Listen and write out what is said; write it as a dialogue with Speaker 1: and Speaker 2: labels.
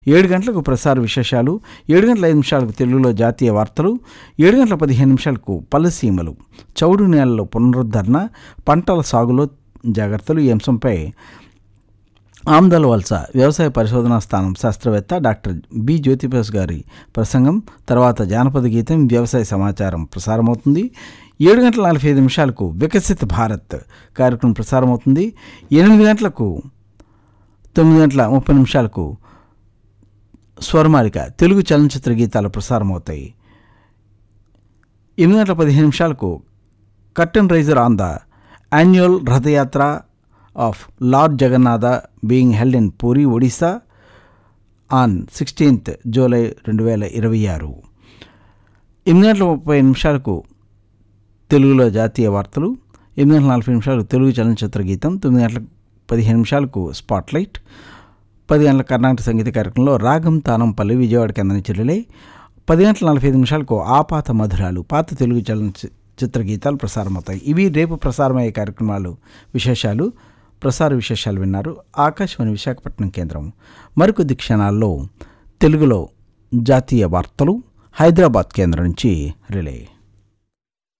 Speaker 1: ఏడు గంటలకు ప్రసార విశేషాలు ఏడు గంటల ఐదు నిమిషాలకు తెలుగులో జాతీయ వార్తలు ఏడు గంటల పదిహేను నిమిషాలకు పల్లెసీమలు చౌడు నేలలో పునరుద్ధరణ పంటల సాగులో జాగ్రత్తలు ఈ అంశంపై ఆమ్దల వలస వ్యవసాయ పరిశోధనా స్థానం శాస్త్రవేత్త డాక్టర్ బి జ్యోతిప్రస్ గారి ప్రసంగం తర్వాత జానపద గీతం వ్యవసాయ సమాచారం ప్రసారమవుతుంది ఏడు గంటల నలభై ఐదు నిమిషాలకు వికసిత్ భారత్ కార్యక్రమం ప్రసారమవుతుంది ఎనిమిది గంటలకు తొమ్మిది గంటల ముప్పై నిమిషాలకు స్వరమాలిక తెలుగు చలనచిత్ర గీతాలు ప్రసారమవుతాయి ఎనిమిది గంటల పదిహేను నిమిషాలకు curtain raiser on the annual Rathyatra of lord Jagannatha being held in Puri Odisha on sixteenth July రెండు వేల ఇరవై ఆరు ఎనిమిది గంటల ముప్పై నిమిషాలకు తెలుగులో జాతీయ వార్తలు ఎనిమిది గంటల నలభై నిమిషాలకు తెలుగు చలనచిత్ర గీతం తొమ్మిది గంటల పదిహేను నిమిషాలకు స్పాట్లైట్ పది గంటల కర్ణాటక సంగీత కార్యక్రమంలో రాగం తానం పల్లి విజయవాడ కేంద్రం చెల్లెలే పది గంటల నలభై ఐదు నిమిషాలకు ఆపాత మధురాలు పాత తెలుగు చలనచిత్ర గీతాలు ప్రసారమవుతాయి ఇవి రేపు ప్రసారమయ్యే కార్యక్రమాలు విశేషాలు ప్రసార విశేషాలు విన్నారు ఆకాశవాణి విశాఖపట్నం కేంద్రం మరికొద్ది క్షణాల్లో తెలుగులో జాతీయ వార్తలు హైదరాబాద్ కేంద్రం నుంచి రిలే